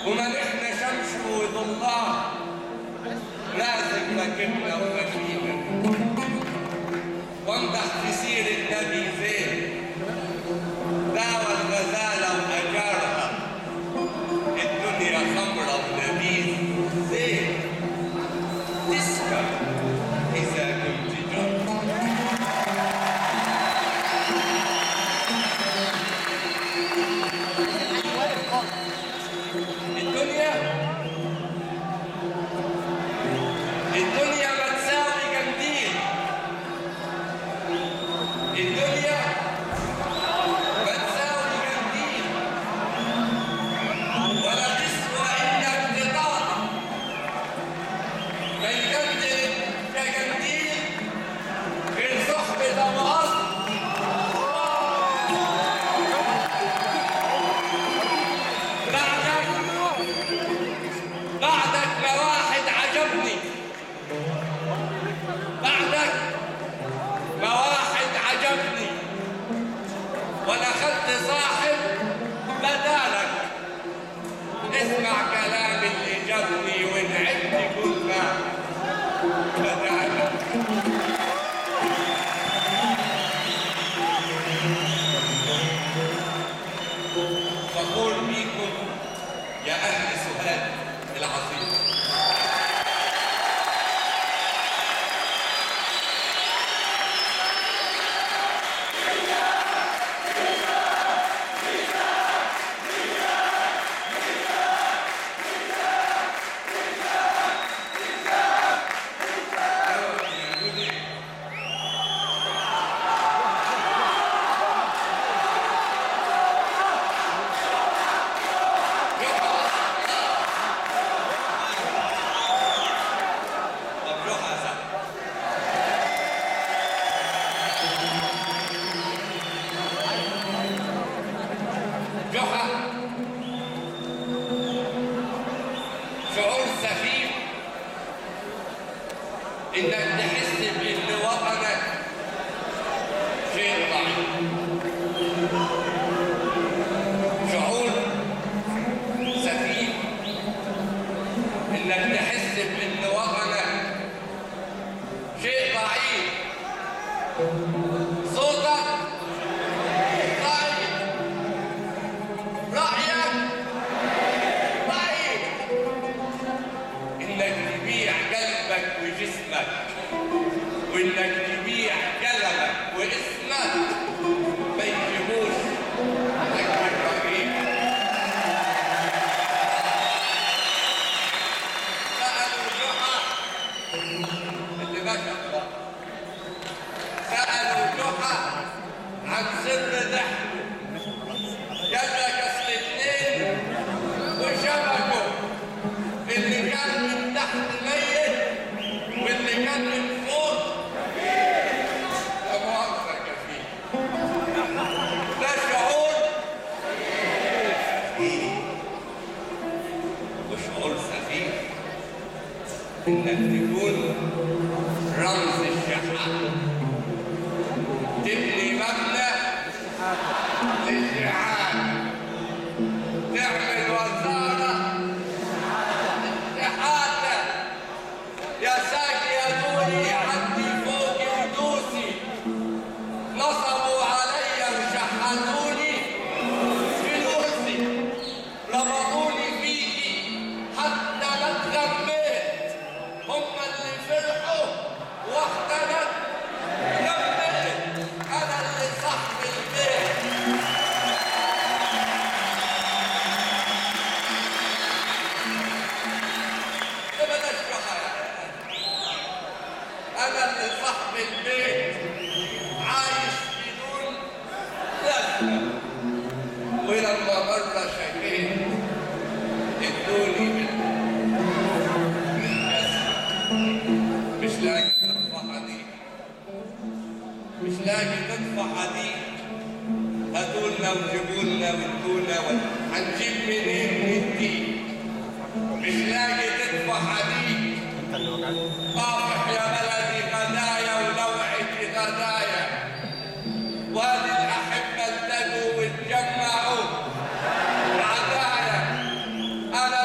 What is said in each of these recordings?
وما نحن شمس وظلام لازم ركبنا ومشينا وامدح في سير النبي زين دعوى الغزالة وأجارها الدنيا خمرة ونبيذ زين تسكر إذا كنت جرت الدنيا الدنيا ما تساوي قنديل الدنيا ما تساوي قنديل ولا تسوى انك تطاع ما يقدر كقنديل غير صحبة ابو اصل بعدك بعدك بواحد عجبني بعدك بواحد عجبني وانا خدت صاحب بدالك اسمع كلام اللي جابني ونعدت كل ما بدالك فخور بيكم يا اهل سهاد العظيم طب روح يا زلمة. جحا شعور سخيف انك تحس بان وطنك شيء ضعيف شعور سخيف انك تحس بان وطنك شيء ضعيف صوتك ضعيف رأيك ضعيف انك تبيع قلبك وجسمك وانك تبيع كلامك واسمك ما يجيبوش لك ابراهيم سألوا جحا اللي بشر بقى سألوا جحا عن سر ضحكه قال لك اصل اتنين وشبكوا اللي كان من تحت ميت واللي كان من فوق لا مؤاخذة كفيل ده شعور وشعور سخيف انك تكون رمز الشحات تبني مبنى للشحات تعمل وزارة شحاتة يا ساقي يا دوري عندي فوقي ودوسي نصبوا علي وشحتوني فلوسي ربطوني فيكي حتى ما اتغميت هم اللي فرحوا واحدة انا غميت انا اللي صاحب البيت ده بلاش جحا انا اللي صاحب البيت عايش بدون لازمه ولما مره شكيت ادوني من بالكسر مش لاقي تطفى حديد مش لاقي تطفى حديد هاتولنا وجيبولنا وادونا هنجيب منين نديك مش لاقي تدفع حديد طافح يا بلدي غدايا ولوعة غدايا وادي الأحبة التقوا واتجمعوا عدايا أنا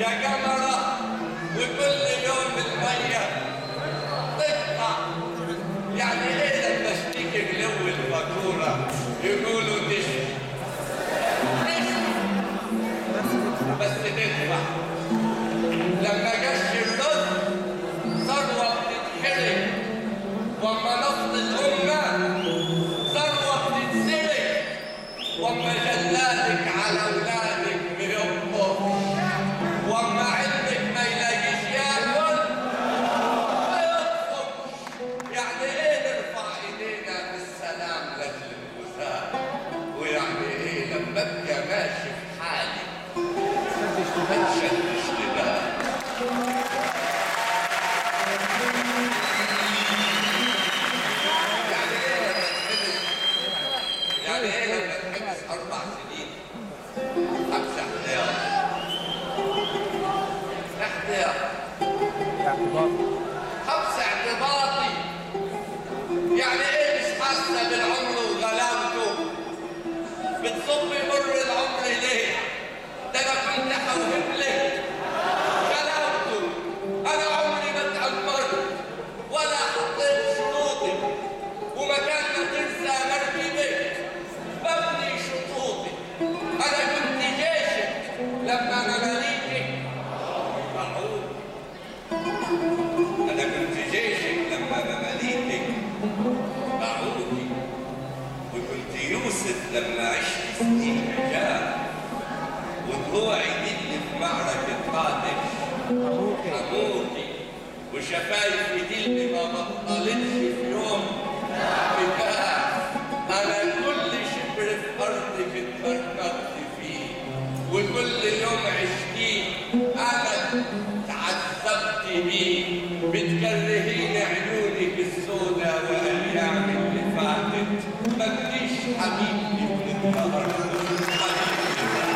يا جمرة وكل يوم المية تقطع يعني ايه لما اشتكي جلو الفاتورة يقولوا تشفي تشفي بس تدفع لما جش الرز ثروة بتتحرق واما نفط الأمة ثروة بتتسرق واما جلالك على أولادك بيطبخ واما عندك ما يلاقيش ياكل بيطبخ يعني ايه نرفع ايدينا بالسلام لاجل الغثاء ويعني ايه لما ابقى ماشي في حالي ما تشدش لبالي يعني ايه لما تحبس يعني ايه لما تحبس اربع سنين حبس احتياط احتياط حبس اعتباطي يعني ايه مش حاسه بالعمر وغلاوته بتصب مر العمر ليه ده انا كنت حوهب لك غلاوته انا عمري ما اتأمرت ولا حطيت شروطي ومكان ما تنسى مرمي بيت ببني شطوطي انا كنت جيشك لما مماليكك معقول انا كنت جيشك لما مماليكك باعوني وكنت يوسف لما عشت سنين حجاب وضلوعي دي اللي في معركة قادش حموتي وشفايفي دي اللي ما بطلتش في يوم بكاء انا كل شبر في ارضك اتفرقت فيه وكل يوم عشتيه انا تعذبت بيه بتكرهيني عيونك السوداء وايام اللي فاتت ما تجيش حبيبي من النهارده حبيبي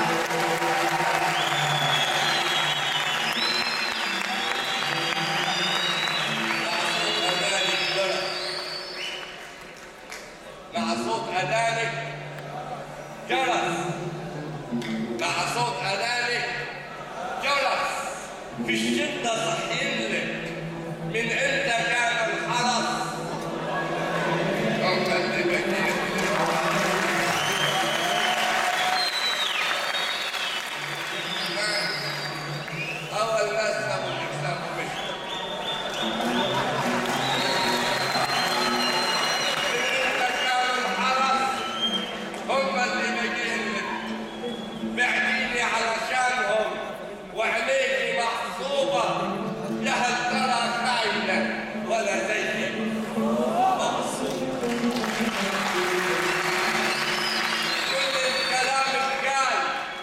مع صوت أذانك جرس مع صوت أذانك جرس في الشدة صحيين لك من امتى كان الحرس هم اللي بدي أول ناس سابوا يكسبوا مشوا هم اللي باقيين بعديني علشانهم وعليكي محصوبة يا هل ترى خاينة ولا زيك مقصود كل الكلام اتقال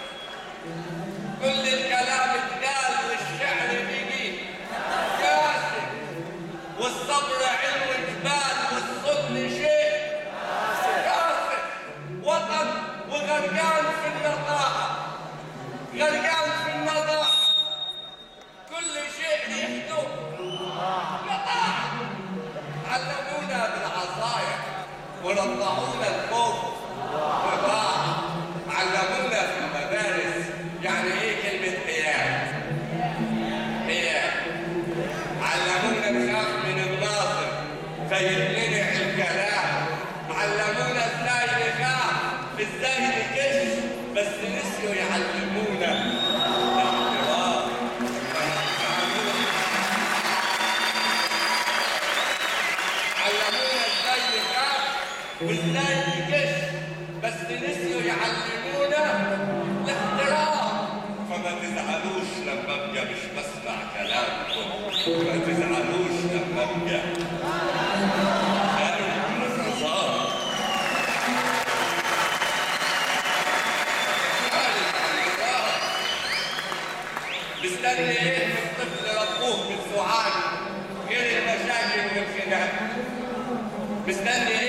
كل الكلام اتقال والشعر بيجي كاسب والصبر علو جبال والظلم شيء كافر وطن وغرقان في النطاحة غرقان في النظافة كل شيء ريحته نطاحة علمونا بالعصاية ورضعونا الخوف وضاعة علمونا في المدارس يعني ايه كلمة قيام قيام علمونا نخاف من الناظر فيمنع الكلام علمونا ازاي نخاف ازاي نكش بس نسيوا يعلمونا الاحترام علمونا ازاي نخاف وازاي نكش بس نسيوا يعلمونا الاحترام فما تزعلوش لما ابقى مش بسمع كلامكم ما تزعلوش لما ابقى خارج من النظام خارج من النظام مستني ايه من الطفل ربوه بالسعاد غير المشاكل والخناق مستني